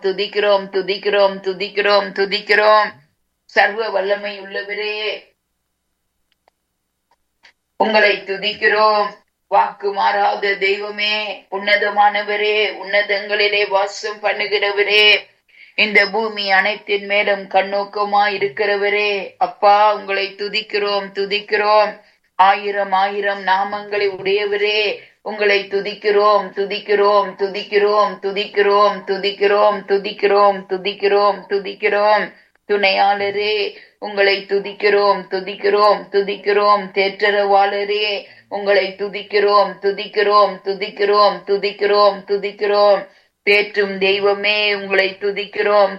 துதிக்கிறோம் துதிக்கிறோம் துதிக்கிறோம் துதிக்கிறோம் சர்வ வல்லமை உள்ளவரே உங்களை துதிக்கிறோம் வாக்கு மாறாத தெய்வமே உன்னதமானவரே உன்னதங்களிலே வாசம் பண்ணுகிறவரே இந்த பூமி அனைத்தின் மேலும் கண்ணோக்கமா இருக்கிறவரே அப்பா உங்களை துதிக்கிறோம் துதிக்கிறோம் ஆயிரம் ஆயிரம் நாமங்களை உடையவரே உங்களை துதிக்கிறோம் துதிக்கிறோம் துதிக்கிறோம் துதிக்கிறோம் துதிக்கிறோம் துதிக்கிறோம் துதிக்கிறோம் துதிக்கிறோம் துணையாளரே உங்களை துதிக்கிறோம் துதிக்கிறோம் துதிக்கிறோம் தேற்றரவாளரே உங்களை துதிக்கிறோம் துதிக்கிறோம் துதிக்கிறோம் துதிக்கிறோம் துதிக்கிறோம் தேற்றும் தெய்வமே உங்களை துதிக்கிறோம்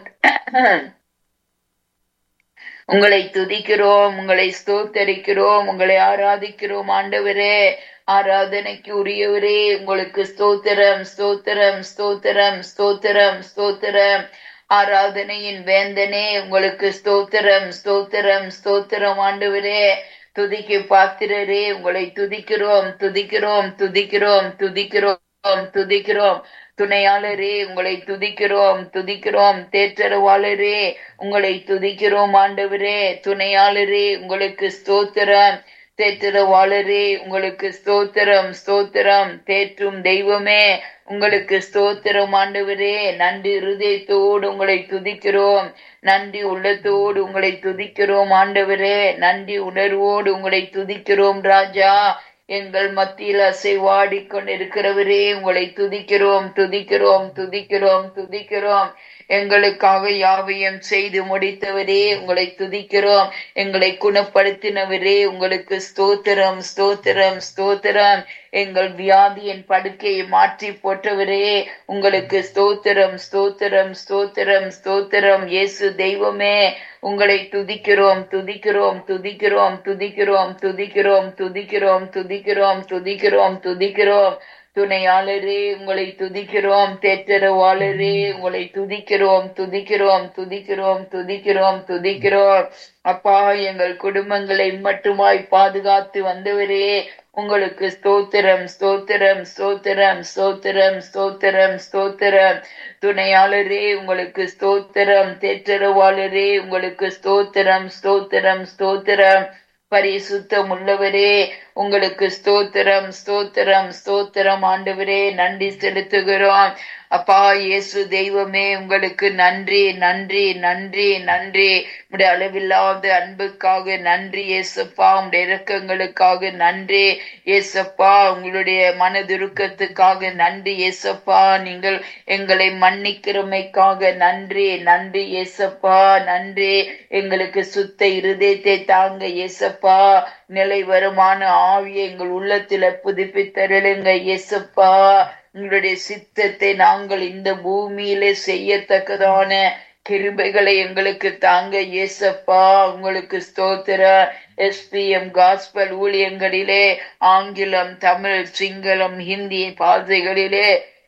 உங்களை துதிக்கிறோம் உங்களை ஸ்தோத்தரிக்கிறோம் உங்களை ஆராதிக்கிறோம் ஆண்டவரே ஆராதனைக்கு உரியவரே உங்களுக்கு ஸ்தோத்திரம் ஸ்தோத்திரம் ஸ்தோத்திரம் ஸ்தோத்திரம் ஸ்தோத்திரம் ஆராதனையின் வேந்தனே உங்களுக்கு ஸ்தோத்திரம் ஸ்தோத்திரம் ஸ்தோத்திரம் ஆண்டவரே துதிக்கு பாத்திரரே உங்களை துதிக்கிறோம் துதிக்கிறோம் துதிக்கிறோம் துதிக்கிறோம் துதிக்கிறோம் துணையாளரே உங்களை துதிக்கிறோம் துதிக்கிறோம் தேற்றரவாளரே உங்களை துதிக்கிறோம் ஆண்டவரே துணையாளரே உங்களுக்கு ஸ்தோத்திரம் தேற்றரவாளரே உங்களுக்கு ஸ்தோத்திரம் ஸ்தோத்திரம் தேற்றும் தெய்வமே உங்களுக்கு ஸ்தோத்திரம் ஆண்டவரே நன்றி இருதயத்தோடு உங்களை துதிக்கிறோம் நன்றி உள்ளத்தோடு உங்களை துதிக்கிறோம் ஆண்டவரே நன்றி உணர்வோடு உங்களை துதிக்கிறோம் ராஜா எங்கள் மத்தியில் அசைவாடி கொண்டிருக்கிறவரே உங்களை துதிக்கிறோம் துதிக்கிறோம் துதிக்கிறோம் துதிக்கிறோம் எங்களுக்காக யாவையும் செய்து முடித்தவரே உங்களை துதிக்கிறோம் எங்களை குணப்படுத்தினவரே உங்களுக்கு ஸ்தோத்திரம் ஸ்தோத்திரம் ஸ்தோத்திரம் எங்கள் வியாதியின் படுக்கையை மாற்றி போட்டவரே உங்களுக்கு ஸ்தோத்திரம் ஸ்தோத்திரம் ஸ்தோத்திரம் ஸ்தோத்திரம் இயேசு தெய்வமே உங்களை துதிக்கிறோம் துதிக்கிறோம் துதிக்கிறோம் துதிக்கிறோம் துதிக்கிறோம் துதிக்கிறோம் துதிக்கிறோம் துதிக்கிறோம் துதிக்கிறோம் துணையாளரே உங்களை துதிக்கிறோம் தேற்றரவாளரே உங்களை துதிக்கிறோம் துதிக்கிறோம் துதிக்கிறோம் துதிக்கிறோம் துதிக்கிறோம் அப்பா எங்கள் குடும்பங்களை மட்டுமாய் பாதுகாத்து வந்தவரே உங்களுக்கு ஸ்தோத்திரம் ஸ்தோத்திரம் ஸ்தோத்திரம் ஸ்தோத்திரம் ஸ்தோத்திரம் ஸ்தோத்திரம் துணையாளரே உங்களுக்கு ஸ்தோத்திரம் தேற்றரவாளரே உங்களுக்கு ஸ்தோத்திரம் ஸ்தோத்திரம் ஸ்தோத்திரம் பரிசுத்தம் உள்ளவரே உங்களுக்கு ஸ்தோத்திரம் ஸ்தோத்திரம் ஸ்தோத்திரம் ஆண்டவரே நன்றி செலுத்துகிறோம் அப்பா இயேசு தெய்வமே உங்களுக்கு நன்றி நன்றி நன்றி நன்றி உடைய அளவில்லாத அன்புக்காக நன்றி ஏசப்பா உடைய இறக்கங்களுக்காக நன்றி ஏசப்பா உங்களுடைய மனதுருக்கத்துக்காக நன்றி ஏசப்பா நீங்கள் எங்களை மன்னிக்கிறமைக்காக நன்றி நன்றி ஏசப்பா நன்றி எங்களுக்கு சுத்த இருதயத்தை தாங்க ஏசப்பா நிலை வருமான ஆவியை எங்கள் உள்ளத்துல புதுப்பித்தருளுங்க இயேசப்பா உங்களுடைய சித்தத்தை நாங்கள் இந்த பூமியிலே செய்யத்தக்கதான கிருபைகளை எங்களுக்கு தாங்க இயேசப்பா உங்களுக்கு ஸ்தோத்திர எஸ்பிஎம் காஸ்பல் ஊழியங்களிலே ஆங்கிலம் தமிழ் சிங்களம் ஹிந்தி பாதைகளிலே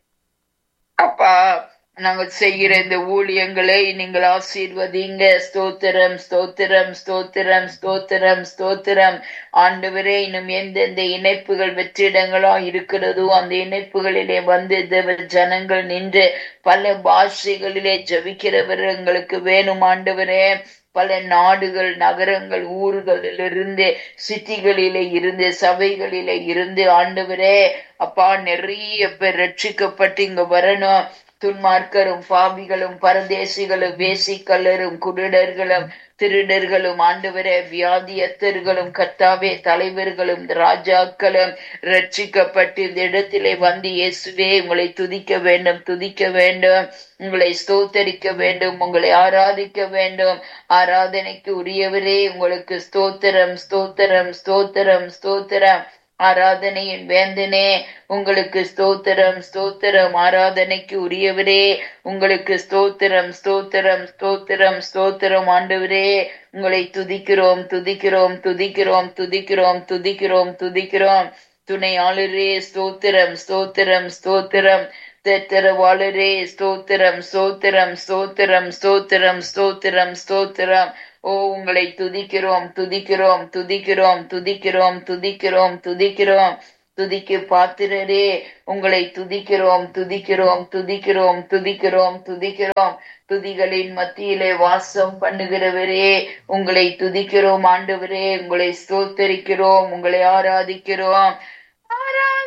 அப்பா நாங்கள் செய்கிற இந்த ஊழியங்களை நீங்கள் ஆசீர்வதிங்க ஸ்தோத்திரம் ஸ்தோத்திரம் ஸ்தோத்திரம் ஸ்தோத்திரம் ஸ்தோத்திரம் ஆண்டவரே இன்னும் எந்தெந்த இணைப்புகள் வெற்றிடங்களா இருக்கிறதோ அந்த இணைப்புகளிலே வந்து தேவ ஜனங்கள் நின்று பல பாஷைகளிலே ஜபிக்கிறவர் எங்களுக்கு வேணும் ஆண்டவரே பல நாடுகள் நகரங்கள் ஊர்களிலிருந்து சிட்டிகளிலே இருந்து சபைகளிலே இருந்து ஆண்டவரே அப்பா நிறைய பேர் ரட்சிக்கப்பட்டு இங்க வரணும் துன்மார்க்கரும் பாவிகளும் பரதேசிகளும் வேசிக்கல்லரும் குருடர்களும் திருடர்களும் ஆண்டவரே வியாதியத்தர்களும் கத்தாவே தலைவர்களும் ராஜாக்களும் ரட்சிக்கப்பட்டு இந்த இடத்திலே வந்து இயேசுவே உங்களை துதிக்க வேண்டும் துதிக்க வேண்டும் உங்களை ஸ்தோத்தரிக்க வேண்டும் உங்களை ஆராதிக்க வேண்டும் ஆராதனைக்கு உரியவரே உங்களுக்கு ஸ்தோத்திரம் ஸ்தோத்திரம் ஸ்தோத்திரம் ஸ்தோத்திரம் ஆராதனையின் வேந்தனே உங்களுக்கு ஸ்தோத்திரம் ஸ்தோத்திரம் ஆராதனைக்கு உரியவரே உங்களுக்கு ஸ்தோத்திரம் ஸ்தோத்திரம் ஸ்தோத்திரம் ஸ்தோத்திரம் ஆண்டவரே உங்களை துதிக்கிறோம் துதிக்கிறோம் துதிக்கிறோம் துதிக்கிறோம் துதிக்கிறோம் துதிக்கிறோம் துணையாளரே ஸ்தோத்திரம் ஸ்தோத்திரம் ஸ்தோத்திரம் தெத்தரவாளரே ஸ்தோத்திரம் ஸ்தோத்திரம் ஸ்தோத்திரம் ஸ்தோத்திரம் ஸ்தோத்திரம் ஸ்தோத்திரம் ஓ உங்களை துதிக்கிறோம் துதிக்கிறோம் துதிக்கிறோம் துதிக்கிறோம் துதிக்கிறோம் துதிக்கிறோம் துதிக்கு பாத்திரரே உங்களை துதிக்கிறோம் துதிக்கிறோம் துதிக்கிறோம் துதிக்கிறோம் துதிக்கிறோம் துதிகளின் மத்தியிலே வாசம் பண்ணுகிறவரே உங்களை துதிக்கிறோம் ஆண்டவரே உங்களை ஸ்தோத்தரிக்கிறோம் உங்களை ஆராதிக்கிறோம் ஆரா